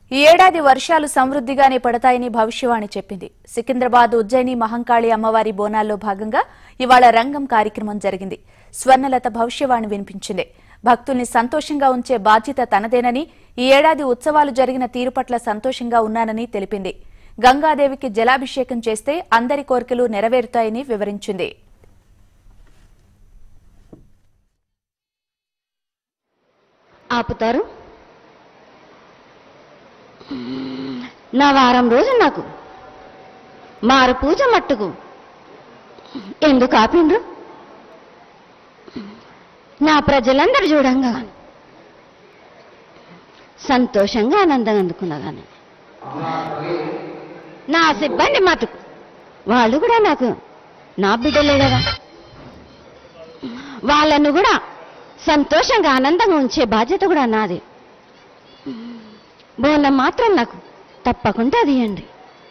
ఈ ఏడాది వర్షాలు సమృద్ధిగానే పడతాయని భవిష్యవాణి చెప్పింది సికింద్రాబాద్ ఉజ్జయిని మహంకాళి అమ్మవారి బోనాల్లో భాగంగా ఇవాళ రంగం కార్యక్రమం జరిగింది స్వర్ణలత భవిష్యవాణి వినిపించింది భక్తుల్ని సంతోషంగా ఉంచే బాధ్యత తనదేనని ఈ ఏడాది ఉత్సవాలు జరిగిన తీరు పట్ల సంతోషంగా ఉన్నానని తెలిపింది గంగాదేవికి జలాభిషేకం చేస్తే అందరి కోరికలు నెరవేరుతాయని వివరించింది ఆపుతారు నా వారం రోజు నాకు మారు పూజ మట్టుకు ఎందుకు ఆపిండ్రు నా ప్రజలందరూ చూడంగా సంతోషంగా ఆనందంగా అందుకున్నగానే నా సిబ్బంది మటుకు వాళ్ళు కూడా నాకు నా బిడ్డలే కదా వాళ్ళను కూడా సంతోషంగా ఆనందంగా ఉంచే బాధ్యత కూడా నాది బోనం మాత్రం నాకు తప్పకుండా తీయండి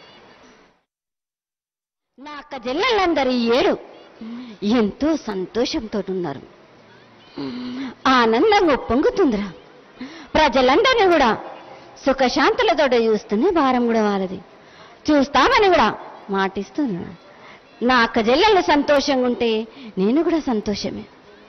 నా అక్క చెల్లెళ్ళందరూ ఈ ఏడు ఎంతో సంతోషంతో ఉన్నారు ఆనందంగా పొంగుతుందిరా ప్రజలందరినీ కూడా సుఖశాంతులతో చూస్తూనే భారం కూడా వాళ్ళది చూస్తామని కూడా మాటిస్తున్నా నా అక్క చెల్లెళ్ళు సంతోషంగా ఉంటే నేను కూడా సంతోషమే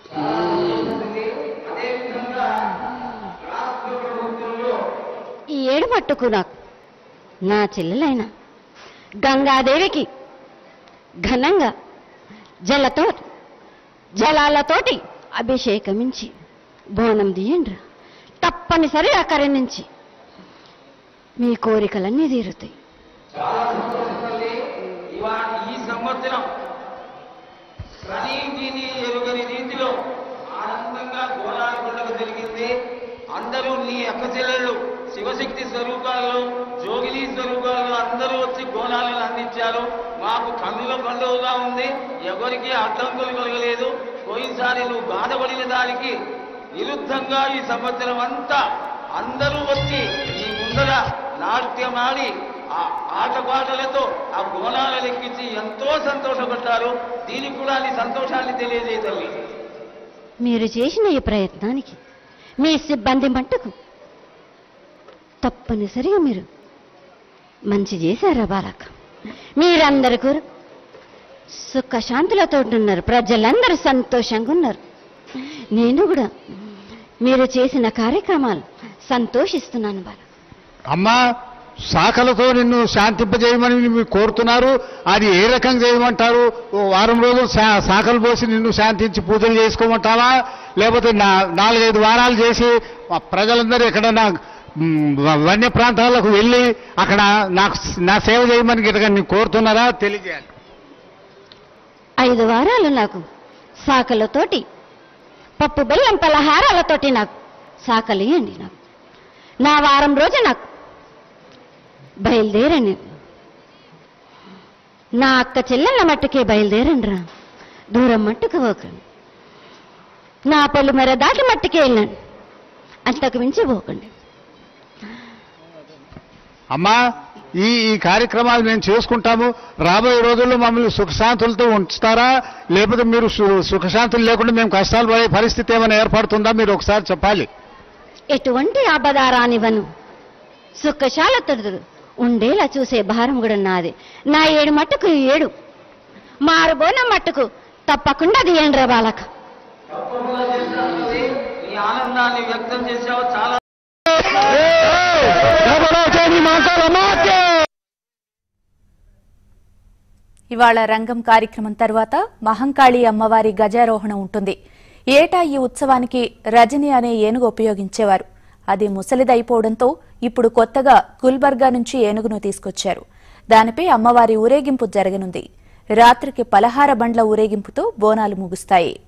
ఈ ఏడు మట్టుకు నాకు నా చెల్లెలైన గంగాదేవికి ఘనంగా జలతో జలాలతోటి అభిషేకమించి బోనం తీయండి తప్పనిసరిగా కరుణించి మీ కోరికలన్నీ తీరుతాయి ఇవాళ ఈ సంవత్సరం కనీటిని ఎరుగని రీతిలో ఆనందంగా గోళాల పండుగ జరిగింది అందరూ నీ అక్క చెల్లెళ్ళు శివశక్తి స్వరూపాల్లో జోగిని స్వరూపాల్లో అందరూ వచ్చి గోళాలను అందించారు మాకు కన్నుల పండుగగా ఉంది ఎవరికి అడ్డంకులు కలగలేదు పోయినసారి నువ్వు బాధపడిన దానికి విరుద్ధంగా ఈ సంవత్సరం అంతా అందరూ వచ్చి నీ ముందర నాట్యమాడి ఆ ఆటపాటలతో ఆ గోళాలను ఎక్కించి ఎంతో సంతోషపడ్డారు దీనికి కూడా నీ సంతోషాన్ని తెలియజేయ తల్లి మీరు చేసిన ఈ ప్రయత్నానికి మీ సిబ్బంది మట్టుకు తప్పనిసరిగా మీరు మంచి చేశారా బాలక మీరందరి కోరు సుఖశాంతులతో ఉన్నారు ప్రజలందరూ సంతోషంగా ఉన్నారు నేను కూడా మీరు చేసిన కార్యక్రమాలు సంతోషిస్తున్నాను బాలక అమ్మా శాఖలతో నిన్ను శాంతింపజేయమని మీరు కోరుతున్నారు అది ఏ రకంగా చేయమంటారు ఓ వారం రోజులు శా- శాఖలు పోసి నిన్ను శాంతించి పూజలు చేసుకోమంటావా లేకపోతే నా నాలుగైదు వారాలు చేసి ఆ ప్రజలందరూ ఎక్కడన్నా మ్, వ- వన్య ప్రాంతాలకు వెళ్ళి అక్కడ నాకు స్- నా సేవ చేయమని గిట్టగా నీకు కోరుతున్నారా తెలియజేయాలి ఐదు వారాలు నాకు శాఖలతోటి పప్పు బెల్లం పలహారాలతోటి నాకు శాఖలు ఇవ్వండి నాకు నా వారం రోజు నాకు బయలుదేరండి నా అక్క చెల్లెళ్ళ మట్టుకే బయలుదేరండి రా దూరం మట్టుకు పోకండి నా పొలి మెర దాటి మట్టుకే వెళ్ళండి అంతకు మించి పోకండి అమ్మా ఈ ఈ కార్యక్రమాలు మేము చేసుకుంటాము రాబోయే రోజుల్లో మమ్మల్ని సుఖశాంతులతో ఉంచుతారా లేకపోతే మీరు సు- సుఖశాంతులు లేకుండా మేము కష్టాలు పడే పరిస్థితి ఏమైనా ఏర్పడుతుందా మీరు ఒకసారి చెప్పాలి ఎటువంటి ఆపదారానివను సుఖశాలతో ఉండేలా చూసే భారం కూడా నాది నా ఏడు మట్టుకు ఈ ఏడు మారుబోన మట్టుకు తప్పకుండా తీయండి బాలక నీ ఆనందాన్ని వ్యక్తం చేసావు చాలా ఇవాళ రంగం కార్యక్రమం తర్వాత మహంకాళి అమ్మవారి గజారోహణం ఉంటుంది ఏటా ఈ ఉత్సవానికి రజని అనే ఏనుగు ఉపయోగించేవారు అది ముసలిదైపోవడంతో ఇప్పుడు కొత్తగా గుల్బర్గా నుంచి ఏనుగును తీసుకొచ్చారు దానిపై అమ్మవారి ఊరేగింపు జరగనుంది రాత్రికి పలహార బండ్ల ఊరేగింపుతో బోనాలు ముగుస్తాయి